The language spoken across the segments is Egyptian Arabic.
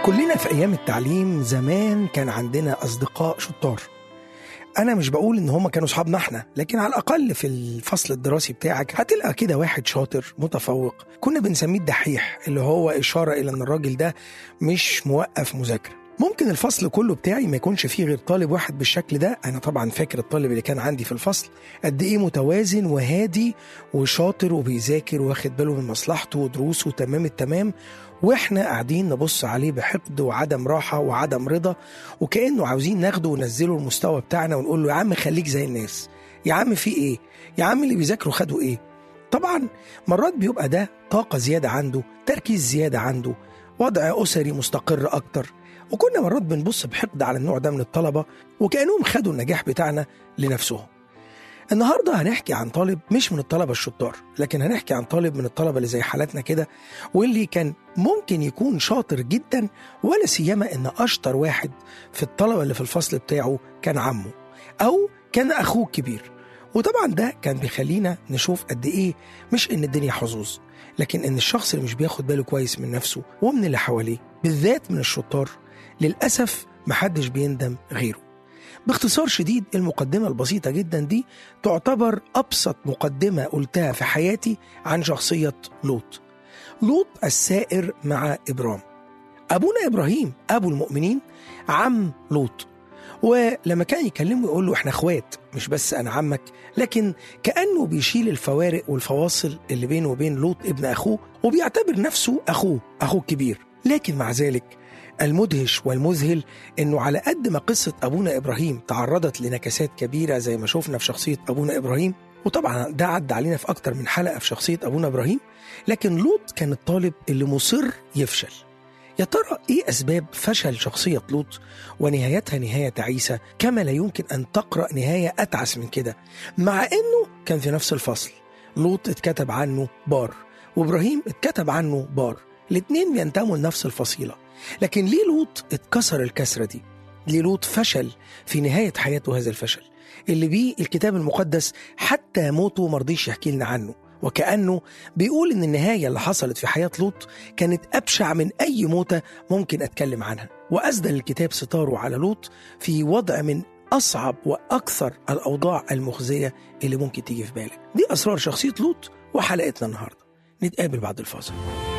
كلنا في أيام التعليم زمان كان عندنا أصدقاء شطار أنا مش بقول إن هما كانوا صحابنا إحنا لكن على الأقل في الفصل الدراسي بتاعك هتلقى كده واحد شاطر متفوق كنا بنسميه الدحيح اللي هو إشارة إلى إن الراجل ده مش موقف مذاكرة ممكن الفصل كله بتاعي ما يكونش فيه غير طالب واحد بالشكل ده انا طبعا فاكر الطالب اللي كان عندي في الفصل قد ايه متوازن وهادي وشاطر وبيذاكر واخد باله من مصلحته ودروسه تمام التمام واحنا قاعدين نبص عليه بحقد وعدم راحه وعدم رضا وكانه عاوزين ناخده وننزله المستوى بتاعنا ونقول له يا عم خليك زي الناس يا عم في ايه يا عم اللي بيذاكروا خدوا ايه طبعا مرات بيبقى ده طاقه زياده عنده تركيز زياده عنده وضع اسري مستقر اكتر وكنا مرات بنبص بحقد على النوع ده من الطلبة وكأنهم خدوا النجاح بتاعنا لنفسهم النهاردة هنحكي عن طالب مش من الطلبة الشطار لكن هنحكي عن طالب من الطلبة اللي زي حالاتنا كده واللي كان ممكن يكون شاطر جدا ولا سيما ان اشطر واحد في الطلبة اللي في الفصل بتاعه كان عمه او كان اخوه الكبير وطبعا ده كان بيخلينا نشوف قد ايه مش ان الدنيا حظوظ لكن ان الشخص اللي مش بياخد باله كويس من نفسه ومن اللي حواليه بالذات من الشطار للأسف محدش بيندم غيره باختصار شديد المقدمة البسيطة جدا دي تعتبر أبسط مقدمة قلتها في حياتي عن شخصية لوط لوط السائر مع إبرام أبونا إبراهيم أبو المؤمنين عم لوط ولما كان يكلمه يقول له احنا اخوات مش بس انا عمك لكن كانه بيشيل الفوارق والفواصل اللي بينه وبين لوط ابن اخوه وبيعتبر نفسه اخوه اخوه الكبير لكن مع ذلك المدهش والمذهل انه على قد ما قصه ابونا ابراهيم تعرضت لنكسات كبيره زي ما شفنا في شخصيه ابونا ابراهيم وطبعا ده عدى علينا في اكتر من حلقه في شخصيه ابونا ابراهيم لكن لوط كان الطالب اللي مصر يفشل يا ترى ايه اسباب فشل شخصيه لوط ونهايتها نهايه تعيسه كما لا يمكن ان تقرا نهايه اتعس من كده مع انه كان في نفس الفصل لوط اتكتب عنه بار وابراهيم اتكتب عنه بار الاتنين بينتموا لنفس الفصيله لكن ليه لوط اتكسر الكسرة دي؟ ليه لوط فشل في نهاية حياته هذا الفشل؟ اللي بيه الكتاب المقدس حتى موته مرضيش يحكي لنا عنه وكأنه بيقول إن النهاية اللي حصلت في حياة لوط كانت أبشع من أي موتة ممكن أتكلم عنها وأسدل الكتاب ستاره على لوط في وضع من أصعب وأكثر الأوضاع المخزية اللي ممكن تيجي في بالك دي أسرار شخصية لوط وحلقتنا النهاردة نتقابل بعد الفاصل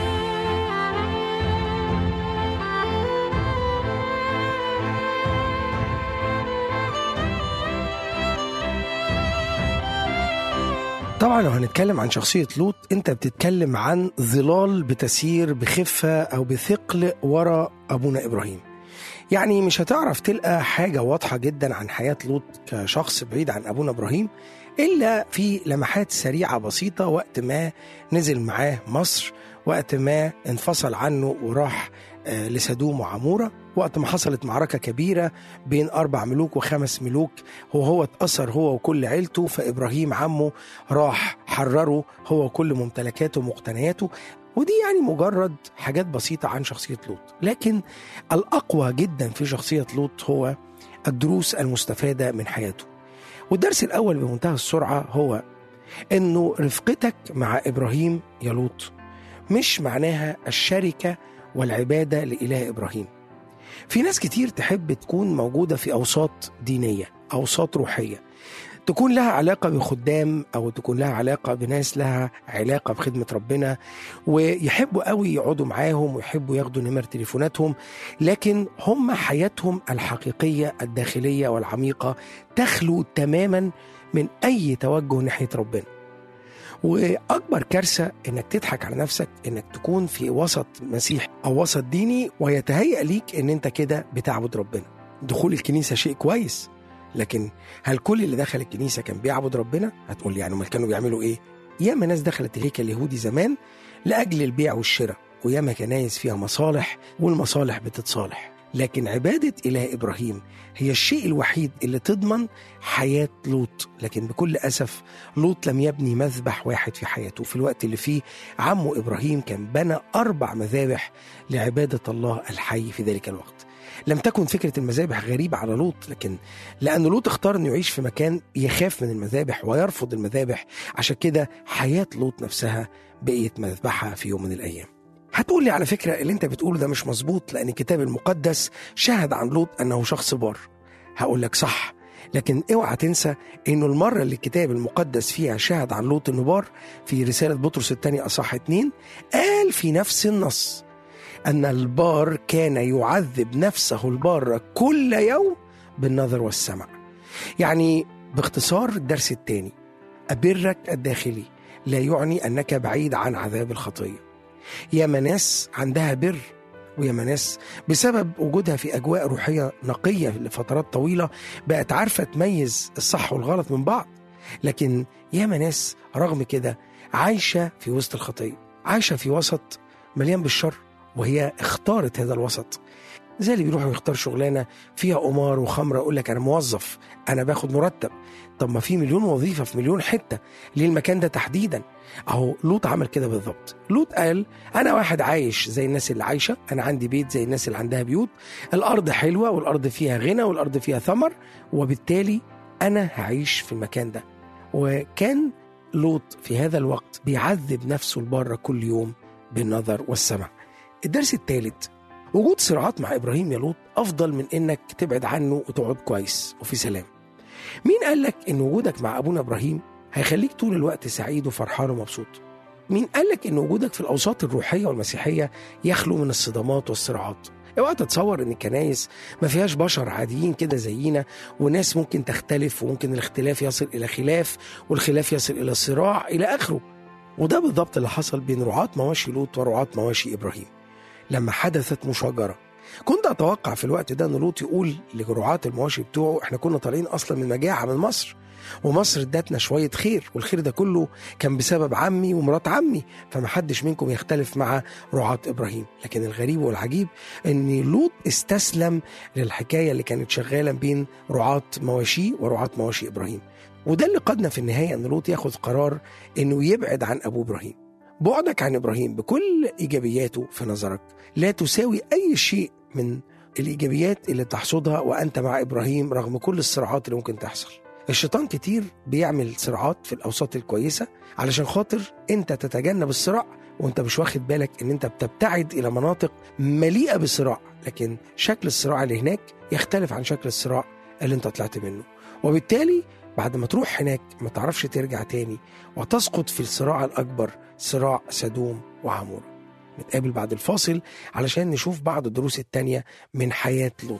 طبعا لو هنتكلم عن شخصية لوط انت بتتكلم عن ظلال بتسير بخفة او بثقل ورا ابونا ابراهيم يعني مش هتعرف تلقى حاجة واضحة جدا عن حياة لوط كشخص بعيد عن ابونا ابراهيم الا في لمحات سريعة بسيطة وقت ما نزل معاه مصر وقت ما انفصل عنه وراح لسدوم وعمورة وقت ما حصلت معركة كبيرة بين أربع ملوك وخمس ملوك هو هو اتأثر هو وكل عيلته فإبراهيم عمه راح حرره هو وكل ممتلكاته ومقتنياته ودي يعني مجرد حاجات بسيطة عن شخصية لوط لكن الأقوى جدا في شخصية لوط هو الدروس المستفادة من حياته والدرس الأول بمنتهى السرعة هو أنه رفقتك مع إبراهيم يا لوط مش معناها الشركة والعبادة لإله إبراهيم في ناس كتير تحب تكون موجودة في أوساط دينية أوساط روحية تكون لها علاقة بخدام أو تكون لها علاقة بناس لها علاقة بخدمة ربنا ويحبوا قوي يقعدوا معاهم ويحبوا ياخدوا نمر تليفوناتهم لكن هم حياتهم الحقيقية الداخلية والعميقة تخلو تماما من أي توجه ناحية ربنا واكبر كارثه انك تضحك على نفسك انك تكون في وسط مسيح او وسط ديني ويتهيأ ليك ان انت كده بتعبد ربنا دخول الكنيسه شيء كويس لكن هل كل اللي دخل الكنيسه كان بيعبد ربنا هتقول لي يعني امال كانوا بيعملوا ايه ياما ناس دخلت الهيكل اليهودي زمان لاجل البيع والشراء وياما كنايس فيها مصالح والمصالح بتتصالح لكن عبادة إله إبراهيم هي الشيء الوحيد اللي تضمن حياة لوط لكن بكل أسف لوط لم يبني مذبح واحد في حياته في الوقت اللي فيه عمه إبراهيم كان بنى أربع مذابح لعبادة الله الحي في ذلك الوقت لم تكن فكرة المذابح غريبة على لوط لكن لأن لوط اختار أنه يعيش في مكان يخاف من المذابح ويرفض المذابح عشان كده حياة لوط نفسها بقيت مذبحة في يوم من الأيام هتقول لي على فكرة اللي انت بتقوله ده مش مظبوط لأن الكتاب المقدس شهد عن لوط أنه شخص بار هقول لك صح لكن اوعى تنسى انه المرة اللي الكتاب المقدس فيها شهد عن لوط انه بار في رسالة بطرس الثانية أصح اتنين قال في نفس النص أن البار كان يعذب نفسه البار كل يوم بالنظر والسمع يعني باختصار الدرس الثاني أبرك الداخلي لا يعني أنك بعيد عن عذاب الخطية ياما ناس عندها بر وياما ناس بسبب وجودها في أجواء روحية نقية لفترات طويلة بقت عارفة تميز الصح والغلط من بعض لكن ياما ناس رغم كده عايشة في وسط الخطية عايشة في وسط مليان بالشر وهي اختارت هذا الوسط زي اللي بيروحوا يختار شغلانه فيها قمار وخمره يقول لك انا موظف انا باخد مرتب طب ما في مليون وظيفه في مليون حته ليه المكان ده تحديدا اهو لوط عمل كده بالظبط لوط قال انا واحد عايش زي الناس اللي عايشه انا عندي بيت زي الناس اللي عندها بيوت الارض حلوه والارض فيها غنى والارض فيها ثمر وبالتالي انا هعيش في المكان ده وكان لوط في هذا الوقت بيعذب نفسه لبره كل يوم بالنظر والسمع الدرس الثالث وجود صراعات مع ابراهيم يا لوط افضل من انك تبعد عنه وتقعد كويس وفي سلام مين قال لك ان وجودك مع ابونا ابراهيم هيخليك طول الوقت سعيد وفرحان ومبسوط مين قال لك ان وجودك في الاوساط الروحيه والمسيحيه يخلو من الصدامات والصراعات اوعى تتصور ان الكنايس ما فيهاش بشر عاديين كده زينا وناس ممكن تختلف وممكن الاختلاف يصل الى خلاف والخلاف يصل الى صراع الى اخره وده بالضبط اللي حصل بين رعاة مواشي لوط ورعاة مواشي ابراهيم لما حدثت مشاجره كنت اتوقع في الوقت ده ان لوط يقول لرعاة المواشي بتوعه احنا كنا طالعين اصلا من مجاعه من مصر ومصر ادتنا شويه خير والخير ده كله كان بسبب عمي ومرات عمي فمحدش منكم يختلف مع رعاة ابراهيم لكن الغريب والعجيب ان لوط استسلم للحكايه اللي كانت شغاله بين رعاة مواشيه ورعاة مواشي ابراهيم وده اللي قادنا في النهايه ان لوط ياخذ قرار انه يبعد عن ابوه ابراهيم بعدك عن ابراهيم بكل ايجابياته في نظرك لا تساوي اي شيء من الايجابيات اللي تحصدها وانت مع ابراهيم رغم كل الصراعات اللي ممكن تحصل. الشيطان كتير بيعمل صراعات في الاوساط الكويسه علشان خاطر انت تتجنب الصراع وانت مش واخد بالك ان انت بتبتعد الى مناطق مليئه بالصراع لكن شكل الصراع اللي هناك يختلف عن شكل الصراع اللي انت طلعت منه وبالتالي بعد ما تروح هناك ما تعرفش ترجع تاني وتسقط في الصراع الأكبر صراع سدوم وعمورة نتقابل بعد الفاصل علشان نشوف بعض الدروس التانية من حياة لوط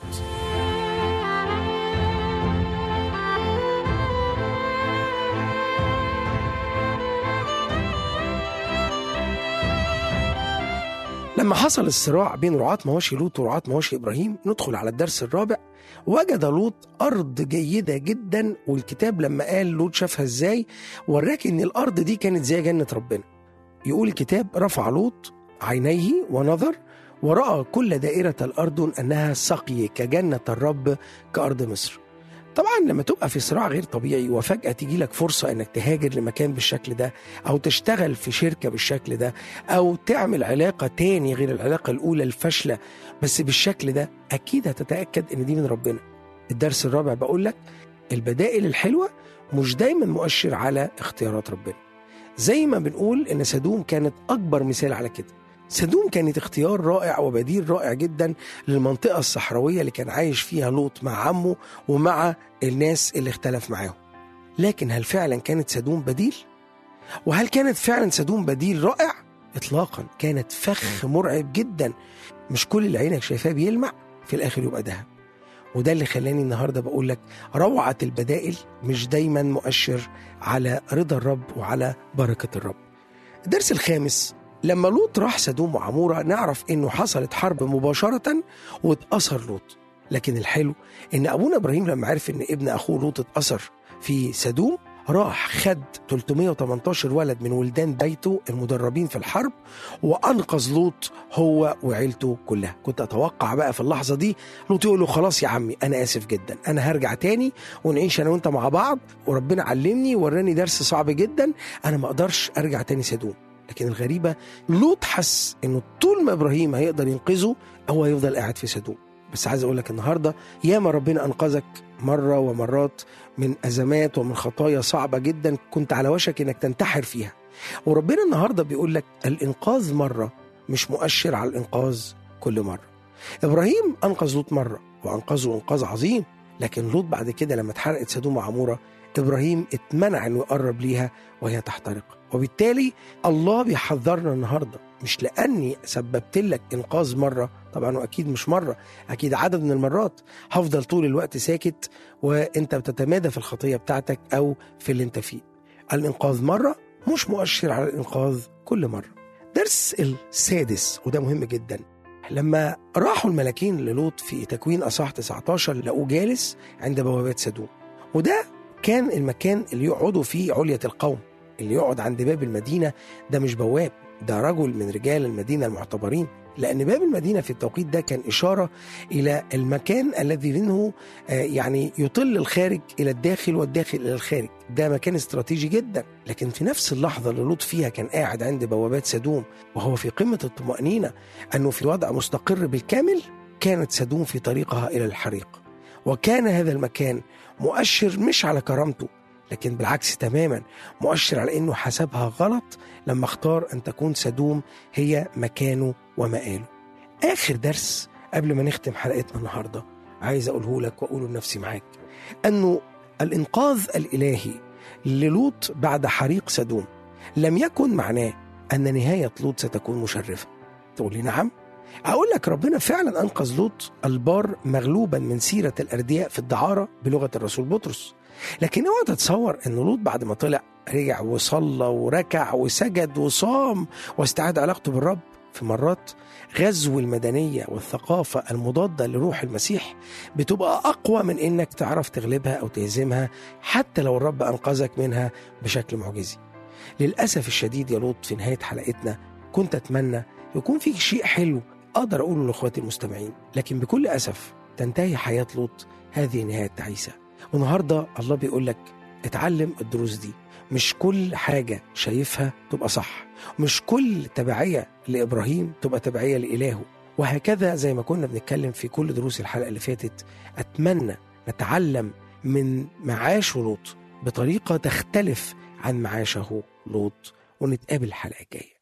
لما حصل الصراع بين رعاة مواشي لوط ورعاة مواشي إبراهيم ندخل على الدرس الرابع وجد لوط أرض جيدة جدا والكتاب لما قال لوط شافها إزاي وراك إن الأرض دي كانت زي جنة ربنا يقول الكتاب رفع لوط عينيه ونظر ورأى كل دائرة الأرض أنها سقي كجنة الرب كأرض مصر طبعا لما تبقى في صراع غير طبيعي وفجأة تيجي لك فرصة انك تهاجر لمكان بالشكل ده او تشتغل في شركة بالشكل ده او تعمل علاقة تاني غير العلاقة الاولى الفاشلة بس بالشكل ده اكيد هتتأكد ان دي من ربنا الدرس الرابع بقول لك البدائل الحلوة مش دايما مؤشر على اختيارات ربنا زي ما بنقول ان سدوم كانت اكبر مثال على كده سدوم كانت اختيار رائع وبديل رائع جدا للمنطقة الصحراوية اللي كان عايش فيها لوط مع عمه ومع الناس اللي اختلف معاهم لكن هل فعلا كانت سدوم بديل؟ وهل كانت فعلا سدوم بديل رائع؟ اطلاقا كانت فخ مرعب جدا مش كل اللي عينك شايفاه بيلمع في الاخر يبقى دهب وده اللي خلاني النهارده بقول لك روعه البدائل مش دايما مؤشر على رضا الرب وعلى بركه الرب. الدرس الخامس لما لوط راح سدوم وعمورة نعرف انه حصلت حرب مباشرة واتأثر لوط لكن الحلو ان ابونا ابراهيم لما عرف ان ابن اخوه لوط اتأثر في سدوم راح خد 318 ولد من ولدان بيته المدربين في الحرب وانقذ لوط هو وعيلته كلها كنت اتوقع بقى في اللحظه دي لوط يقول له خلاص يا عمي انا اسف جدا انا هرجع تاني ونعيش انا وانت مع بعض وربنا علمني وراني درس صعب جدا انا ما اقدرش ارجع تاني سدوم لكن الغريبه لوط حس انه طول ما ابراهيم هيقدر ينقذه هو يفضل قاعد في سدوم بس عايز اقول لك النهارده ياما ربنا انقذك مره ومرات من ازمات ومن خطايا صعبه جدا كنت على وشك انك تنتحر فيها وربنا النهارده بيقول لك الانقاذ مره مش مؤشر على الإنقاذ كل مرة إبراهيم أنقذ لوط مرة وأنقذه إنقاذ عظيم لكن لوط بعد كده لما اتحرقت سدوم وعمورة إبراهيم اتمنع إنه يقرب ليها وهي تحترق وبالتالي الله بيحذرنا النهاردة مش لأني سببت لك إنقاذ مرة طبعا وأكيد مش مرة أكيد عدد من المرات هفضل طول الوقت ساكت وأنت بتتمادى في الخطية بتاعتك أو في اللي أنت فيه الإنقاذ مرة مش مؤشر على الإنقاذ كل مرة درس السادس وده مهم جدا لما راحوا الملاكين للوط في تكوين أصح 19 لقوه جالس عند بوابات سدوم وده كان المكان اللي يقعدوا فيه علية القوم اللي يقعد عند باب المدينة ده مش بواب ده رجل من رجال المدينة المعتبرين لأن باب المدينة في التوقيت ده كان إشارة إلى المكان الذي منه يعني يطل الخارج إلى الداخل والداخل إلى الخارج ده مكان استراتيجي جدا لكن في نفس اللحظة اللي لوط فيها كان قاعد عند بوابات سدوم وهو في قمة الطمأنينة أنه في وضع مستقر بالكامل كانت سدوم في طريقها إلى الحريق وكان هذا المكان مؤشر مش على كرامته لكن بالعكس تماما مؤشر على انه حسبها غلط لما اختار ان تكون سدوم هي مكانه ومآله. اخر درس قبل ما نختم حلقتنا النهارده عايز اقوله لك واقوله لنفسي معاك انه الانقاذ الالهي للوط بعد حريق سدوم لم يكن معناه ان نهايه لوط ستكون مشرفه. تقول لي نعم؟ أقول لك ربنا فعلا أنقذ لوط البار مغلوبا من سيرة الأردياء في الدعارة بلغة الرسول بطرس لكن اوعى تتصور ان لوط بعد ما طلع رجع وصلى وركع وسجد وصام واستعاد علاقته بالرب في مرات غزو المدنيه والثقافه المضاده لروح المسيح بتبقى اقوى من انك تعرف تغلبها او تهزمها حتى لو الرب انقذك منها بشكل معجزي. للاسف الشديد يا لوط في نهايه حلقتنا كنت اتمنى يكون في شيء حلو اقدر اقوله لاخواتي المستمعين، لكن بكل اسف تنتهي حياه لوط هذه نهايه تعيسه. والنهارده الله بيقول لك اتعلم الدروس دي مش كل حاجة شايفها تبقى صح مش كل تبعية لإبراهيم تبقى تبعية لإلهه وهكذا زي ما كنا بنتكلم في كل دروس الحلقة اللي فاتت أتمنى نتعلم من معاش لوط بطريقة تختلف عن معاشه لوط ونتقابل الحلقة الجاية